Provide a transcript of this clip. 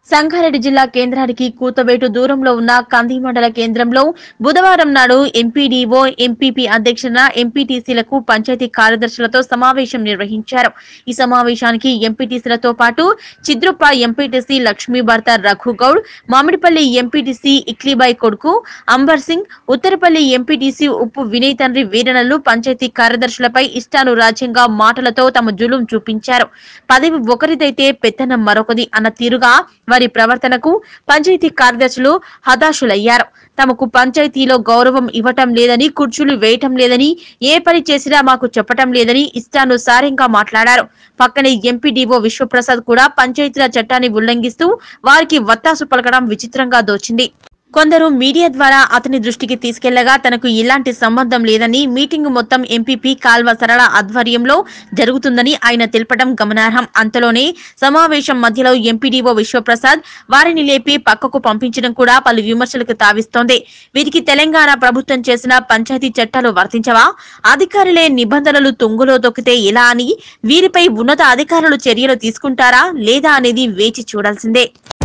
సంగారెడ్డి జిల్లా కేంద్రానికి కూతవేటు దూరంలో ఉన్న కంది మండల కేంద్రంలో బుధవారం నాడు ఎంపీడీఓ ఎంపీపీ అధ్యక్షన ఎంపీటీసీలకు పంచాయతీ కార్యదర్శులతో సమావేశం నిర్వహించారు ఈ సమావేశానికి ఎంపీటీసీలతో పాటు చిద్రుప్ప ఎంపీటీసీ లక్ష్మీ భర్త రఘు గౌడ్ మామిడిపల్లి ఎంపీటీసీ ఇక్లీబాయ్ కొడుకు అంబర్ సింగ్ ఉత్తరపల్లి ఎంపీటీసీ ఉప్పు వినయ్ తండ్రి వీరనలు పంచాయతీ కార్యదర్శులపై ఇష్టానురాజ్యంగా మాటలతో తమ జులుం చూపించారు పదవి ఒకరిదైతే పెత్తనం మరొకది అన్న తీరుగా వారి ప్రవర్తనకు పంచాయతీ కార్యదర్శులు హతాశులయ్యారు తమకు పంచాయతీలో గౌరవం ఇవ్వటం లేదని కుర్చీలు వేయటం లేదని ఏ పని చేసినా మాకు చెప్పటం లేదని ఇష్టానుసారంగా మాట్లాడారు పక్కనే ఎంపీడీఓ విశ్వప్రసాద్ కూడా పంచాయతీల చట్టాన్ని ఉల్లంఘిస్తూ వారికి వత్తాసు పలకడం విచిత్రంగా దోచింది కొందరు మీడియా ద్వారా అతని దృష్టికి తీసుకెళ్లగా తనకు ఇలాంటి సంబంధం లేదని మీటింగ్ మొత్తం ఎంపీపీ కాల్వ సరళ ఆధ్వర్యంలో జరుగుతుందని ఆయన తెలపడం గమనార్హం అంతలోనే సమావేశం మధ్యలో ఎంపీడీఓ విశ్వప్రసాద్ వారిని లేపి పక్కకు పంపించడం కూడా పలు విమర్శలకు తావిస్తోంది వీరికి తెలంగాణ ప్రభుత్వం చేసిన పంచాయతీ చట్టాలు వర్తించవా అధికారులే నిబంధనలు తుంగులో తొక్కితే ఎలా అని వీరిపై ఉన్నత అధికారులు చర్యలు తీసుకుంటారా లేదా అనేది వేచి చూడాల్సిందే